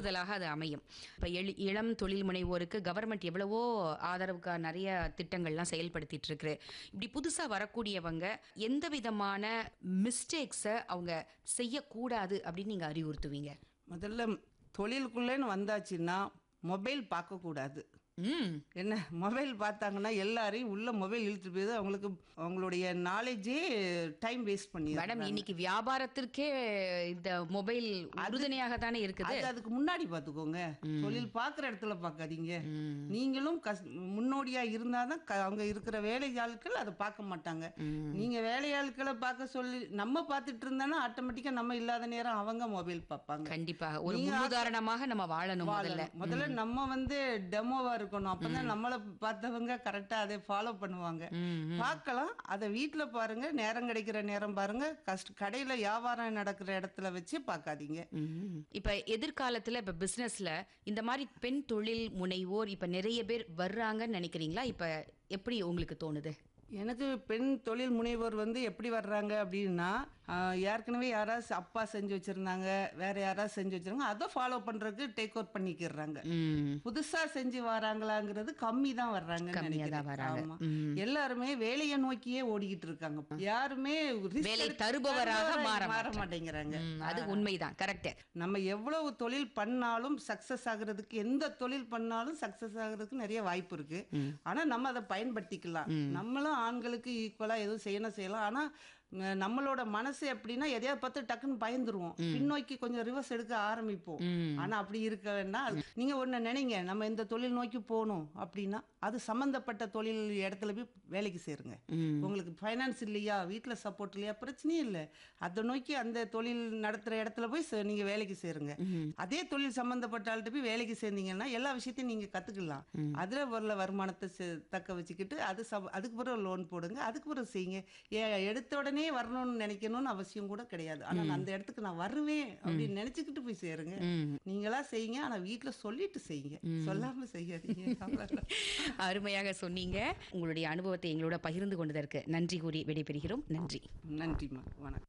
உந்துதலாக அது அமையும் இப்போ எழு இளம் தொழில் முனைவோருக்கு கவர்மெண்ட் எவ்வளவோ ஆதரவுக்கு நிறைய திட்டங்கள்லாம் செயல்படுத்திட்டு இருக்கு இப்படி புதுசாக வரக்கூடியவங்க எந்த விதமான மிஸ்டேக்ஸை அவங்க செய்யக்கூடாது அப்படின்னு நீங்கள் அறிவுறுத்துவீங்க முதல்ல தொழிலுக்குள்ளேன்னு வந்தாச்சுன்னா மொபைல் பார்க்கக்கூடாது ம் என்ன மொபைல் பார்த்தாங்கன்னா எல்லாரையும் உள்ள மொபைல் இழுத்துட்டு போயிது அவங்களுக்கு அவங்களுடைய நாலேஜே டைம் வேஸ்ட் பண்ணி மேடம் இன்னைக்கு வியாபாரத்திற்கே இந்த மொபைல் உறுதுணையாக தானே இருக்குது அது அதுக்கு முன்னாடி பார்த்துக்கோங்க தொழில் பார்க்குற இடத்துல பார்க்காதீங்க நீங்களும் கஸ் முன்னோடியா இருந்தாதான் க- அவங்க இருக்கிற வேலையாட்கள் அதை பார்க்க மாட்டாங்க நீங்க வேலையாட்களை பார்க்க சொல்லி நம்ம பார்த்துட்டு இருந்தானா ஆட்டோமேட்டிக்கா நம்ம இல்லாத நேரம் அவங்க மொபைல் பார்ப்பாங்க கண்டிப்பாக ஒரு நீங்க முன்னுதாரணமாக நம்ம வாழணும் முதல்ல வாழணும். முதல்ல நம்ம வந்து டெமோவா இருக்கணும் அப்பதான் நம்மளை பார்த்தவங்க கரெக்டா அதை ஃபாலோ பண்ணுவாங்க பார்க்கலாம் அதை வீட்ல பாருங்க நேரம் கிடைக்கிற நேரம் பாருங்க கஷ்ட கடையில வியாபாரம் நடக்கிற இடத்துல வச்சு பார்க்காதீங்க ம்ம். இப்ப எதிர்காலத்துல இப்ப பிசினஸ்ல இந்த மாதிரி பெண் தொழில் முனைவோர் இப்ப நிறைய பேர் வர்றாங்கன்னு நினைக்கிறீங்களா இப்ப எப்படி உங்களுக்கு தோணுது எனக்கு பெண் தொழில் முனைவோர் வந்து எப்படி வர்றாங்க அப்படின்னா ஆஹ், ஏற்கனவே யாராவது அப்பா செஞ்சு வச்சிருந்தாங்க வேற யாராவது செஞ்சு வச்சிருந்தாங்க அதை ஃபாலோ பண்றதுக்கு டேக் ஓவர் பண்ணிக்கிறாங்க ம். புதுசா செஞ்சு வராங்களாங்கிறது கம்மி தான் வர்றாங்க கம்மியா தான் வராங்க. ஆமா ம். எல்லாருமே வேலையை நோக்கியே ஓடிக்கிட்டு இருக்காங்க யாருமே risk வேலை எடுத்து- தருபவராக மாற மாற மாட்டாங்க. மாட்டேங்கிறாங்க ம், அது உண்மைதான் கரெக்ட் நம்ம எவ்வளவு தொழில் பண்ணாலும் சக்சஸ் ஆகுறதுக்கு எந்த தொழில் பண்ணாலும் சக்சஸ் ஆகுறதுக்கு நிறைய வாய்ப்பு இருக்கு ஆனா நம்ம அதை பயன்படுத்திக்கலாம் நம்மளும் ஆண்களுக்கு ஈக்குவலா எதுவும் செய்யணும் செய்யலாம் ஆனா அஹ், நம்மளோட மனசு எப்படின்னா எதையாவது பார்த்து டக்குன்னு பயந்துருவோம் பின்னோக்கி கொஞ்சம் ரிவர்ஸ் எடுக்க ஆரம்பிப்போம் ஆனா அப்படி இருக்க வேண்டாம் அது- நீங்க ஒண்ணு நினைங்க நம்ம இந்த தொழில் நோக்கி போகணும் அப்படின்னா அது சம்பந்தப்பட்ட தொழில் இடத்துல போய் வேலைக்கு சேருங்க உங்களுக்கு ஃபைனான்ஸ் இல்லையா வீட்டில் சப்போர்ட் இல்லையா பிரச்சனையும் இல்லை அதை நோக்கி அந்த தொழில் நடத்துகிற இடத்துல போய் சே- நீங்க வேலைக்கு சேருங்க அதே தொழில் சம்பந்தப்பட்ட ஆள்கிட்ட போய் வேலைக்கு சேர்ந்தீங்கன்னா எல்லா விஷயத்தையும் நீங்க கத்துக்கலாம் அதுல வரல வருமானத்தை சே- தக்க வச்சுக்கிட்டு அது சப அதுக்கு பிறகு லோன் போடுங்க அதுக்கு பிறகு செய்யுங்க ஏ- எடுத்த உடனே வரணும்னு நினைக்கணும்னு அவசியம் கூட கிடையாது ஆனா நான் அந்த இடத்துக்கு நான் வருவேன் அப்படின்னு நினைச்சுக்கிட்டு போய் சேருங்க நீங்களா செய்யுங்க ஆனா வீட்டுல சொல்லிட்டு செய்யுங்க சொல்லாம செய்யாதீங்க அவ்வளவுதான். அருமையாக சொன்னீங்க உங்களுடைய அனுபவத்தை எங்களோட பகிர்ந்து கொண்டதற்கு நன்றி கூறி விடைபெறுகிறோம் நன்றி நன்றிம்மா வணக்கம்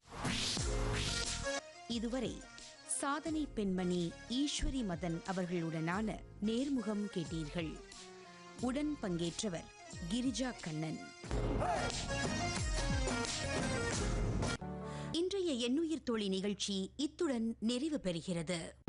இதுவரை சாதனை பெண்மணி ஈஸ்வரி மதன் அவர்களுடனான நேர்முகம் கேட்டீர்கள் உடன் பங்கேற்றவர் கிரிஜா கண்ணன் இன்றைய எண்ணுயிர் தோழி நிகழ்ச்சி இத்துடன் நிறைவு பெறுகிறது